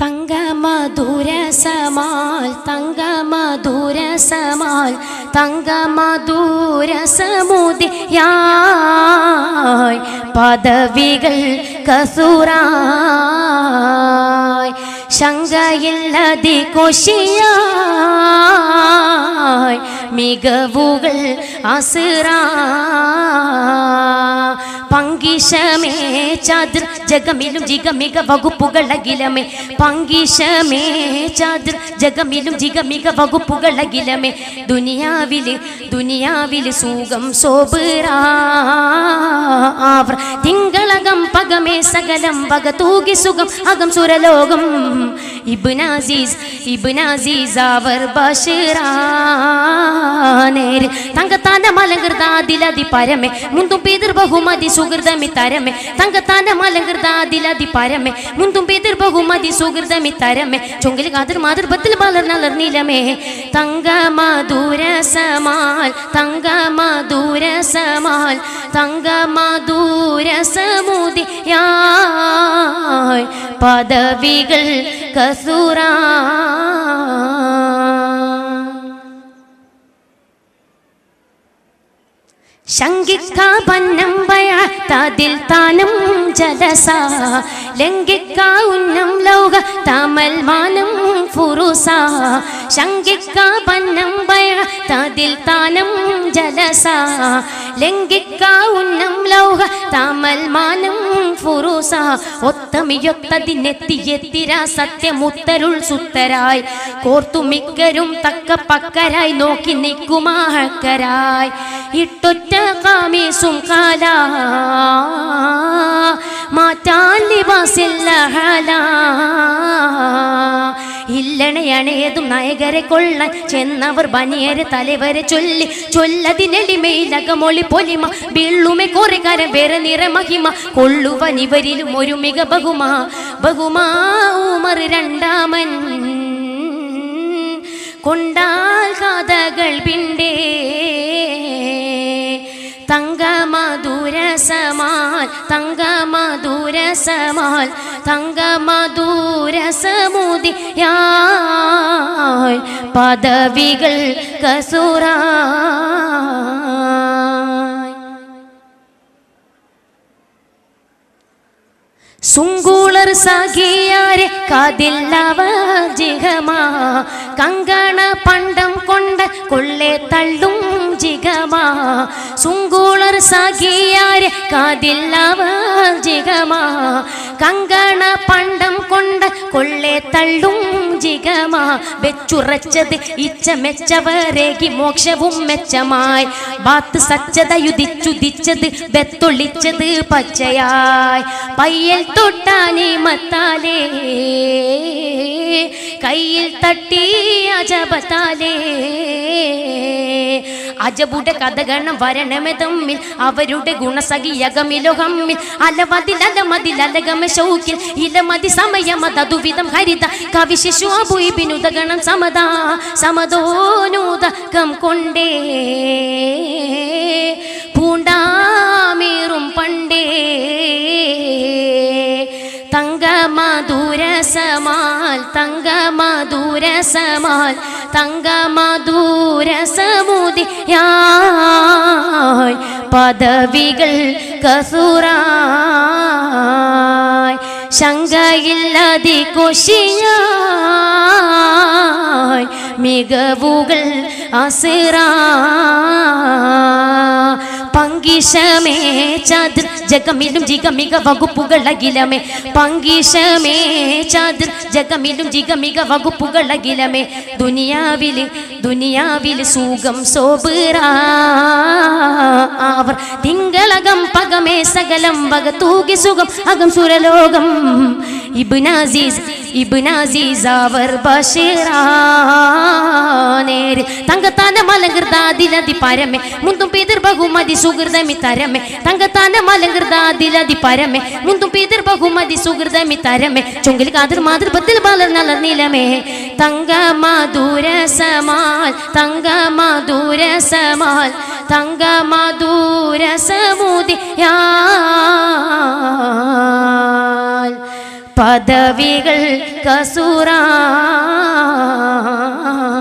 തങ്കമധുരസമാൽ തങ്കമധുരസമാൽ തങ്കമധുരസമുദിയായി പദവികൾ കസുറായി ശങ്കയില്ലതി കൊശിയായി മികവുകൾ അസുറ പങ്കിശമേ ചാദ്ര ജഗമിലും ജിഗമിക വകുപ്പുകൾ അഖിലമേ പങ്കിശമേ ചാദ്ര ജഗമിലും ജിഗമിക വകുപ്പുകൾ അഖിലമേ ദുനിയാവില് ദുനിയാവില് സുഖം സോബിറാവർ തിങ്കളകം പകമേ സകലം വക തൂകി സുഖം അകം സുരലോകം ഇബ്നാസീസ് ഇബ്നാസീസ് അവർ ബഷിറാനേര് തങ്കത്താന്റെ മലങ്കൃതാദിലതി പരമേ മുന്തും പിതൃ ബഹുമതി സുഹൃതമി തരമേ തങ്കത്താന്റെ മലങ്കൃതാദിലതി പരമേ മുന്തും പിതൃ ബഹുമതി സുഹൃതമി തരമേ ചൊങ്കിൽ കാതിർ മാതൃപത്തിൽ വളർന്നളർന്നിലമേ തങ്ക മധുരസമാൽ തങ്ക മധുരസമാൽ തങ്ക മധുരസമുദിയായി പദവികൾ കസുറ ശങ്കിക്കാപന്നം തതിൽ താനം ജലസ ലംഘിക്ക ഉന്നം ലൗക തമൽ മാനം ഫുറുസ ശങ്കിക്കാപന്നം തതിൽ താനം ജലസ ലംഘിക്ക ഉന്നം ലൗക തമൽ മാനം ഫുറുസ ഒത്തമിയൊത്തതിനെത്തിയെത്തിര സത്യമുത്തരുൾ സുത്തരായി കോർത്തുമിക്കരും തക്ക പക്കരായി നോക്കി നിൽക്കുമാക്കരായി ഇട്ടൊറ്റ കാമീസും കാല മാറ്റാൻ ലിബാസില്ല ഹല ഇല്ലണയണേതും നായകരെ കൊള്ളാൻ ചെന്നവർ ബനിയരെ തലവരെ ചൊല്ലി ചൊല്ലതിനെളിമയിലകമൊളി പൊലിമ ബിള്ളുമെ കൊറേക്കാരൻ വേറെ നിറ മഹിമ കൊള്ളുവൻ ഇവരിലും ഒരു മിക ബഹുമാ ബഹുമാ ഉമർ രണ്ടാമൻ കൊണ്ടാൽ കഥകൾ പിണ്ടേ തങ്കമധുരസമാൽ തങ്കമധുരസമാൽ തങ്കമധുരസമുദിയാൽ പദവികൾ കസുറായി സുങ്കൂളർ സഖിയാരെ കാതില്ലവർ ജിഗമാ കങ്കണ പണ്ടം കൊണ്ട് കൊള്ളെ തള്ളും ജിഗമാ സുങ്കൂളർ സഖിയാരെ കാതില്ലവർ ജിഗമാ കങ്കണ പണ്ടം കൊണ്ട് കൊള്ളെ തള്ളും ജിഗമാ വെച്ചുറച്ചത് ഇച്ച മെച്ചവരേകി മോക്ഷവും മെച്ചമായി ബാത്ത് സച്ചതയുദിച്ചുദിച്ചത് ബെത്തൊളിച്ചത് പച്ചയായി പയ്യൽ തൊട്ടാനെ മത്താലേ കയ്യിൽ തട്ടി അജബത്താലേ അജബുടെ കഥകണം വരണമെ തമ്മിൽ അവരുടെ ഗുണസഖിയകമിലോ ഹമ്മിൽ അലമതിൽ അലമതിൽ അലഗമ ശൗക്കിൽ ഇലമതി സമയമതതുവിധം ഹരിത കവി ശിശു അബുയിബിനുദഗണം സമതാ സമതോനൂതകം കൊണ്ടേ പൂണ്ടാമീറും പണ്ടേ തങ്കമധുരസമാൽ തങ്കമധുരസമാൽ തങ്കമധുരസമുദിയായി പദവികൾ കസുറായി ശങ്കയില്ലതി കൊശിയായി മികവുകൾ അസിറ പങ്കിശമേ ചാദ്ര ജഗമിലും ജിഗമിക വകുപ്പുകൾ അഖിലമേ പങ്കിശമേ ചാദ്ര ജഗമിലും ജിഗമിക വകുപ്പുകൾ അഖിലമേ ദുനിയാവില് ദുനിയാവില് സുഖം സോബിറാവർ തിങ്കളകം പകമേ സകലം വക തൂകി സുഖം അകം സുരലോകം ഇബ്നാസീസ് ഇബ്നാസീസ് അവർ ബഷീറാനേര് തങ്കത്താന മലങ്കൃതാദിലതി പരമേ മുന്തും പിതൃ ബഹുമതി സുഹൃതമി തരമേ തങ്കത്താന മലങ്കൃതാദിലതി പരമേ മുന്തും പിതൃ ബഹുമതി സുഹൃതമി തരമേ ചുങ്കിൽ കാതിർ മാതൃപത്തിൽ വളർന്നളർന്നിലമേ തങ്ക മധുരസമാൽ തങ്ക മധുരസമാൽ തങ്ക മധുരസമുദിയാൽ പദ പദവികൾ കസൂറ